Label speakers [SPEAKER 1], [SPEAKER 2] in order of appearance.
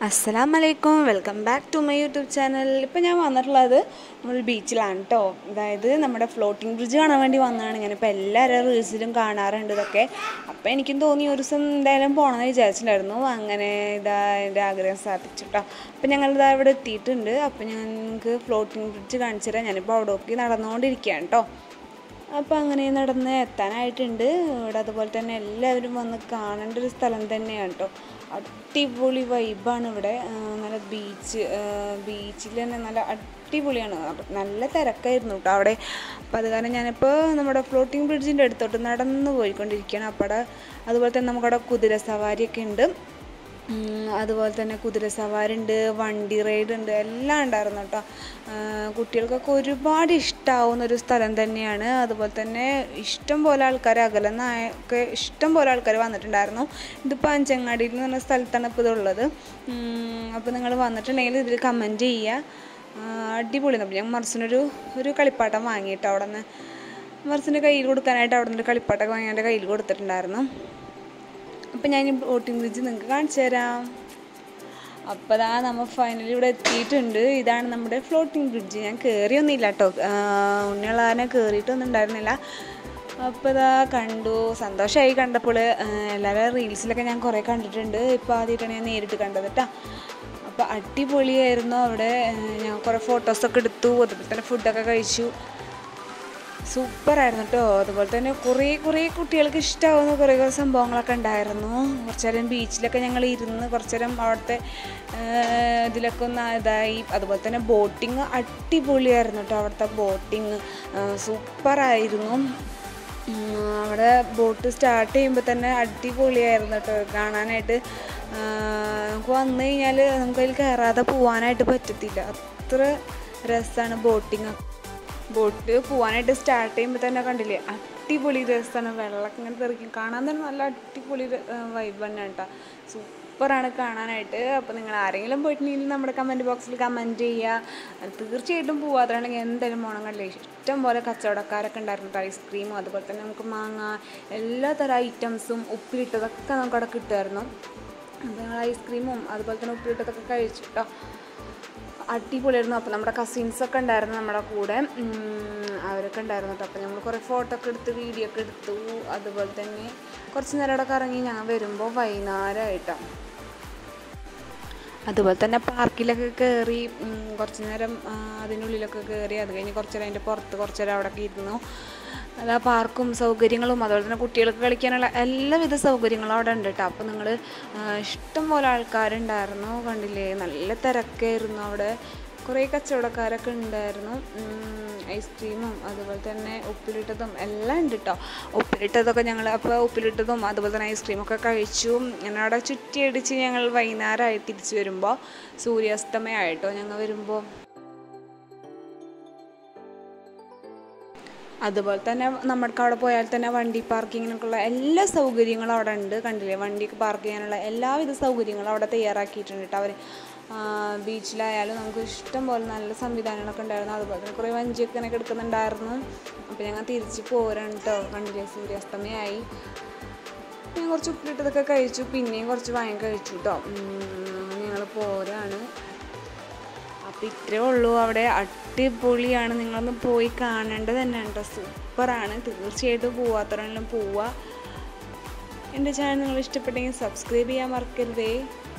[SPEAKER 1] അസ്സലാം വലൈക്കും welcome back to my YouTube channel ഇപ്പം ഞാൻ വന്നിട്ടുള്ളത് നമ്മൾ ബീച്ചിലാണ് കേട്ടോ അതായത് നമ്മുടെ ഫ്ലോട്ടിംഗ് ബ്രിഡ്ജ് കാണാൻ വേണ്ടി വന്നതാണ് ഞാനിപ്പോൾ എല്ലാവരും റീൽസിലും കാണാറുണ്ട് ഇതൊക്കെ അപ്പോൾ എനിക്കും തോന്നി ഒരു ദിവസം എന്തായാലും പോകണമെന്ന് വിചാരിച്ചിട്ടുണ്ടായിരുന്നു അങ്ങനെ ഇതാ എൻ്റെ ആഗ്രഹം സാധിച്ചു കേട്ടോ അപ്പോൾ ഞങ്ങളിതാ ഇവിടെ എത്തിയിട്ടുണ്ട് അപ്പോൾ ഞങ്ങൾക്ക് ഫ്ലോട്ടിംഗ് ബ്രിഡ്ജ് കാണിച്ചു തരാം ഞാനിപ്പോൾ അവിടേക്ക് നടന്നുകൊണ്ടിരിക്കുകയാണ് കേട്ടോ അപ്പോൾ അങ്ങനെ നടന്ന് എത്താനായിട്ടുണ്ട് ഇവിടെ അതുപോലെ തന്നെ എല്ലാവരും വന്ന് കാണേണ്ട ഒരു സ്ഥലം തന്നെയാണ് കേട്ടോ അടിപൊളി വൈബാണ് ഇവിടെ ആ, നല്ല ബീച്ച് ബീച്ചിൽ തന്നെ നല്ല അടിപൊളിയാണ് അപ്പൊ നല്ല തിരക്കായിരുന്നു കേട്ടോ അവിടെ അപ്പോൾ അത് കാരണം ഞാനിപ്പോൾ നമ്മുടെ ഫ്ലോട്ടിംഗ് ബ്രിഡ്ജിൻ്റെ അടുത്തോട്ട് നടന്ന് പോയിക്കൊണ്ടിരിക്കുകയാണ് അപ്പോൾ അവിടെ അതുപോലെ തന്നെ നമുക്കവിടെ കുതിര സവാരിയൊക്കെ ഉണ്ട് ഉം, അതുപോലെ തന്നെ കുതിര സവാരി ഉണ്ട് വണ്ടി റൈഡ് ഉണ്ട് എല്ലാം ഉണ്ടായിരുന്നു കേട്ടോ ആ, കുട്ടികൾക്കൊക്കെ ഒരുപാട് ഇഷ്ടമാവുന്ന ഒരു സ്ഥലം തന്നെയാണ് അതുപോലെ തന്നെ ഇഷ്ടം പോലെ ആൾക്കാർ അകലെന്നൊക്കെ ഇഷ്ടം പോലെ ആൾക്കാർ വന്നിട്ടുണ്ടായിരുന്നു ഇതിപ്പോൾ അഞ്ചങ്ങാടിയിൽ എന്ന് പറഞ്ഞ സ്ഥലത്താണ് ഇപ്പോൾ ഇതുള്ളത് അപ്പോൾ നിങ്ങൾ വന്നിട്ടുണ്ടെങ്കിൽ ഇതിൽ കമൻറ്റ് ചെയ്യുക ആ, അടിപൊളി അപ്പം ഞാൻ മർസിനൊരു ഒരു കളിപ്പാട്ടം വാങ്ങിയിട്ട് അവിടെ നിന്ന് മർസിൻ്റെ കയ്യിൽ കൊടുക്കാനായിട്ട് അവിടെ നിന്ന് ഒരു കളിപ്പാട്ടമൊക്കെ വാങ്ങി എൻ്റെ കയ്യിൽ കൊടുത്തിട്ടുണ്ടായിരുന്നു അപ്പം ഞാൻ ഈ ബോട്ടിംഗ് ബ്രിഡ്ജ് നിങ്ങൾക്ക് കാണിച്ചു തരാം അപ്പോൾ ദാ നമ്മൾ ഫൈനലി ഇവിടെ എത്തിയിട്ടുണ്ട് ഇതാണ് നമ്മുടെ ഫ്ലോട്ടിംഗ് ബ്രിഡ്ജ് ഞാൻ കയറിയൊന്നുമില്ല കേട്ടോ ഉണ്ണിയുള്ളതിനെ കയറിയിട്ടൊന്നും ഉണ്ടായിരുന്നില്ല അപ്പോൾ ഇതാ കണ്ടു സന്തോഷമായി കണ്ടപ്പോൾ എല്ലാവരും റീൽസിലൊക്കെ ഞാൻ കുറേ കണ്ടിട്ടുണ്ട് ഇപ്പോൾ ആദ്യമായിട്ടാണ് ഞാൻ നേരിട്ട് കണ്ടത് കേട്ടോ അപ്പോൾ അടിപൊളിയായിരുന്നു അവിടെ ആ, ഞാൻ കുറേ ഫോട്ടോസൊക്കെ എടുത്തു അതുപോലെ തന്നെ ഫുഡൊക്കെ കഴിച്ചു സൂപ്പറായിരുന്നു കേട്ടോ അതുപോലെ തന്നെ കുറേ കുറേ കുട്ടികൾക്ക് ഇഷ്ടമാവുന്ന കുറേ കുറേ സംഭവങ്ങളൊക്കെ ഉണ്ടായിരുന്നു കുറച്ച് നേരം ബീച്ചിലൊക്കെ ഞങ്ങൾ ഇരുന്ന് കുറച്ച് നേരം അവിടുത്തെ ആ, ഇതിലൊക്കെ ഒന്ന് ഇതായി അതുപോലെ തന്നെ ബോട്ടിങ് അടിപൊളിയായിരുന്നു കേട്ടോ അവിടുത്തെ ബോട്ടിങ് സൂപ്പറായിരുന്നു ഉം, അവിടെ ബോട്ട് സ്റ്റാർട്ട് ചെയ്യുമ്പോൾ തന്നെ അടിപൊളിയായിരുന്നു കേട്ടോ കാണാനായിട്ട് ആ, നമുക്ക് വന്നു കഴിഞ്ഞാൽ നമുക്കതിൽ കയറാതെ പോകാനായിട്ട് പറ്റത്തില്ല അത്ര രസമാണ് ബോട്ടിങ് ബോട്ട് പോകാനായിട്ട് സ്റ്റാർട്ട് ചെയ്യുമ്പോൾ തന്നെ കണ്ടില്ലേ അടിപൊളി രസമാണ് വെള്ളമൊക്കെ ഇങ്ങനെ തെറിക്കും കാണാൻ തന്നെ നല്ല അടിപൊളി വൈബ് തന്നെയാണ് കേട്ടോ സൂപ്പറാണ് കാണാനായിട്ട് അപ്പോൾ നിങ്ങൾ ആരെങ്കിലും പോയിട്ടുണ്ടെങ്കിൽ നമ്മുടെ കമൻറ്റ് ബോക്സിൽ കമൻറ്റ് ചെയ്യുക തീർച്ചയായിട്ടും പോവാതാണെങ്കിൽ എന്തായാലും പോകണം കണ്ടില്ലേ ഇഷ്ടം പോലെ കച്ചവടക്കാരൊക്കെ ഉണ്ടായിരുന്നു കേട്ടോ ഐസ്ക്രീമും അതുപോലെ തന്നെ നമുക്ക് മാങ്ങ എല്ലാ തരം ഐറ്റംസും ഉപ്പിലിട്ടതൊക്കെ നമുക്ക് അവിടെ കിട്ടുമായിരുന്നു അപ്പോൾ ഞങ്ങൾ ഐസ്ക്രീമും അതുപോലെ തന്നെ ഉപ്പിലിട്ടതൊക്കെ കഴിച്ചു കേട്ടോ അടിപൊളിയായിരുന്നു അപ്പോൾ നമ്മുടെ കസിൻസൊക്കെ ഉണ്ടായിരുന്നു നമ്മുടെ കൂടെ ഉം, അവരൊക്കെ ഉണ്ടായിരുന്നു കേട്ടോ അപ്പോൾ നമ്മൾ കുറേ ഫോട്ടോ ഒക്കെ എടുത്ത് വീഡിയോ ഒക്കെ എടുത്തു അതുപോലെ തന്നെ കുറച്ച് നേരം അവിടെ കറങ്ങി ഞങ്ങൾ വരുമ്പോൾ വൈകുന്നേരമായിട്ടാണ് അതുപോലെ തന്നെ പാർക്കിലൊക്കെ കയറി ഉം, കുറച്ച് നേരം ആ, അതിനുള്ളിലൊക്കെ കയറി അത് കഴിഞ്ഞ് കുറച്ച് നേരം അതിൻ്റെ പുറത്ത് കുറച്ച് നേരം അവിടെയൊക്കെ ഇരുന്നു അതാ പാർക്കും സൗകര്യങ്ങളും അതുപോലെ തന്നെ കുട്ടികൾക്ക് കളിക്കാനുള്ള എല്ലാവിധ സൗകര്യങ്ങളും അവിടെ ഉണ്ട് കേട്ടോ അപ്പോൾ നിങ്ങൾ ഇഷ്ടം പോലെ ആൾക്കാരുണ്ടായിരുന്നു കണ്ടില്ലേ നല്ല തിരക്കായിരുന്നു അവിടെ കുറേ കച്ചവടക്കാരൊക്കെ ഉണ്ടായിരുന്നു ഉം, ഐസ്ക്രീമും അതുപോലെ തന്നെ ഉപ്പിലിട്ടതും എല്ലാം ഉണ്ട് കേട്ടോ ഉപ്പിലിട്ടതൊക്കെ ഞങ്ങൾ അപ്പോൾ ഉപ്പിലിട്ടതും അതുപോലെ തന്നെ ഐസ്ക്രീമൊക്കെ കഴിച്ചു അങ്ങനെ അവിടെ ചുറ്റിയടിച്ച് ഞങ്ങൾ വൈകുന്നേരമായി തിരിച്ചു വരുമ്പോൾ സൂര്യാസ്തമയമായിട്ടോ ഞങ്ങൾ വരുമ്പോൾ അതുപോലെ തന്നെ നമ്മൾക്ക് അവിടെ പോയാൽ തന്നെ വണ്ടി പാർക്കിങ്ങിനൊക്കെയുള്ള എല്ലാ സൗകര്യങ്ങളും അവിടെ ഉണ്ട് കണ്ടില്ലേ വണ്ടിക്ക് പാർക്ക് ചെയ്യാനുള്ള എല്ലാവിധ സൗകര്യങ്ങളും അവിടെ തയ്യാറാക്കിയിട്ടുണ്ട് കേട്ടോ അവർ ബീച്ചിലായാലും നമുക്ക് ഇഷ്ടം പോലെ നല്ല സംവിധാനങ്ങളൊക്കെ ഉണ്ടായിരുന്നു അതുപോലെ തന്നെ കുറേ വഞ്ചിയൊക്കെ ഇങ്ങനെ കിടക്കുന്നുണ്ടായിരുന്നു അപ്പോൾ ഞങ്ങൾ തിരിച്ച് പോരാണ് കേട്ടോ കണ്ടില്ലേ സൂര്യാസ്തമയമായി ഞാൻ കുറച്ച് ഉപ്പിലിട്ടതൊക്കെ കഴിച്ചു പിന്നെയും കുറച്ച് വാങ്ങി കഴിച്ചു കേട്ടോ ഞങ്ങൾ പോരാണ് അപ്പോൾ ഇത്രേ ഉള്ളൂ അവിടെ അടിപൊളിയാണ് നിങ്ങളൊന്ന് പോയി കാണേണ്ടത് തന്നെ കേട്ടോ സൂപ്പറാണ് തീർച്ചയായിട്ടും പോവാത്തവരെല്ലാം പോവുക എൻ്റെ ചാനൽ നിങ്ങൾ ഇഷ്ടപ്പെട്ടെങ്കിൽ സബ്സ്ക്രൈബ് ചെയ്യാൻ മറക്കരുതേ